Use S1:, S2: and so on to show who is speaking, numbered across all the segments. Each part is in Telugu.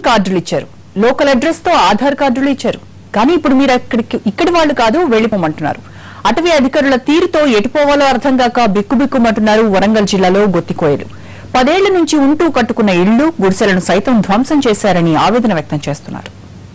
S1: కార్డులు ఇచ్చారు లోకల్ అడ్రస్ తో ఆధార్ కార్డులు ఇచ్చారు కానీ ఇప్పుడు మీరు అక్కడికి ఇక్కడి వాళ్ళు కాదు వెళ్లిపోమంటున్నారు అటవీ అధికారుల తీరుతో ఎటుపోవాలో అర్థం కాక బిక్కుబిక్కుమంటున్నారు వరంగల్ జిల్లాలో గొత్తికోయలు పదేళ్ల నుంచి ఉంటూ కట్టుకున్న ఇళ్లు గుడిసెలను సైతం ధ్వంసం చేశారని ఆవేదన వ్యక్తం చేస్తున్నారు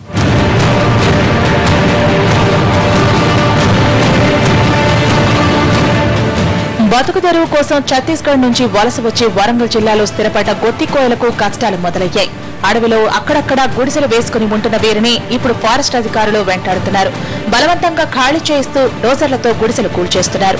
S2: బతుకు తెరువు కోసం ఛత్తీస్గఢ్ నుంచి వలస వచ్చి వరంగల్ జిల్లాలో స్థిరపడ్డ గొత్తికోయలకు కష్టాలు మొదలయ్యాయి అడవిలో అక్కడక్కడా గుడిసెలు వేసుకుని ఉంటున్న వీరిని ఇప్పుడు ఫారెస్ట్ అధికారులు వెంటాడుతున్నారు బలవంతంగా ఖాళీ చేయిస్తూ డోజర్లతో గుడిసెలు కూల్చేస్తున్నారు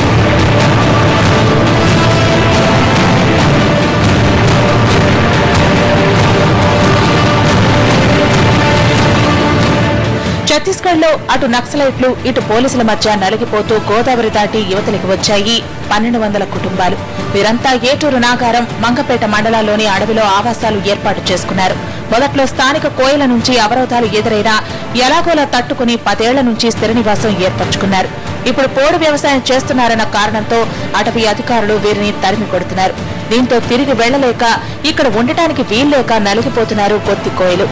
S2: ఛత్తీస్గఢ్ లో అటు నక్సలైట్లు ఇటు పోలీసుల మధ్య నలిగిపోతూ గోదావరి దాటి యువతలికి వచ్చాయి పన్నెండు వందల కుటుంబాలు వీరంతా ఏటూరు నాగారం మంగపేట మండలాల్లోని అడవిలో ఆవాసాలు ఏర్పాటు చేసుకున్నారు మొదట్లో స్థానిక కోయల నుంచి అవరోధాలు ఎదురైనా ఎలాగోలా తట్టుకుని పదేళ్ల నుంచి స్థిర నివాసం ఏర్పరచుకున్నారు ఇప్పుడు పోడు వ్యవసాయం చేస్తున్నారన్న కారణంతో అటవీ అధికారులు వీరిని తరిమి కొడుతున్నారు దీంతో తిరిగి వెళ్లలేక ఇక్కడ ఉండటానికి వీల్లేక నలిగిపోతున్నారు కొత్తి కోయలు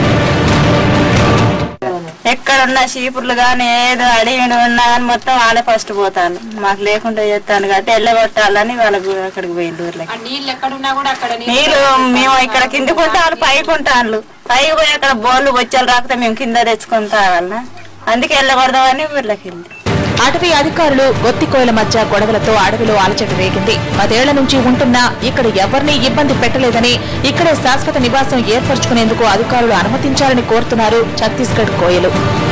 S3: ఎక్కడున్న చీపుర్లు కానీ ఏదో అడిగి ఉన్నా కానీ మొత్తం వాళ్ళే ఫస్ట్ పోతాను మాకు లేకుండా చేస్తాను కాబట్టి ఎల్లగొట్టాలని వాళ్ళకు అక్కడికి పోయింది ఊర్లకి
S4: నీళ్ళు ఎక్కడున్నా కూడా అక్కడ నీళ్ళు
S3: నీళ్ళు మేము ఇక్కడ కిందకు ఉంటాను పైకి ఉంటాను పైకి పోయి అక్కడ బోర్లు బొచ్చాలు రాకపోతే మేము కింద తెచ్చుకొని తాగాలనా అందుకే వెళ్ళకూడదామని ఊర్లకి వెళ్ళి
S2: అటవీ అధికారులు గొత్తికోయల మధ్య గొడవలతో అడవిలో అలచట రేగింది పదేళ్ల నుంచి ఉంటున్నా ఇక్కడ ఎవరినీ ఇబ్బంది పెట్టలేదని ఇక్కడే శాశ్వత నివాసం ఏర్పరచుకునేందుకు అధికారులు అనుమతించాలని కోరుతున్నారు ఛత్తీస్గఢ్ కోయలు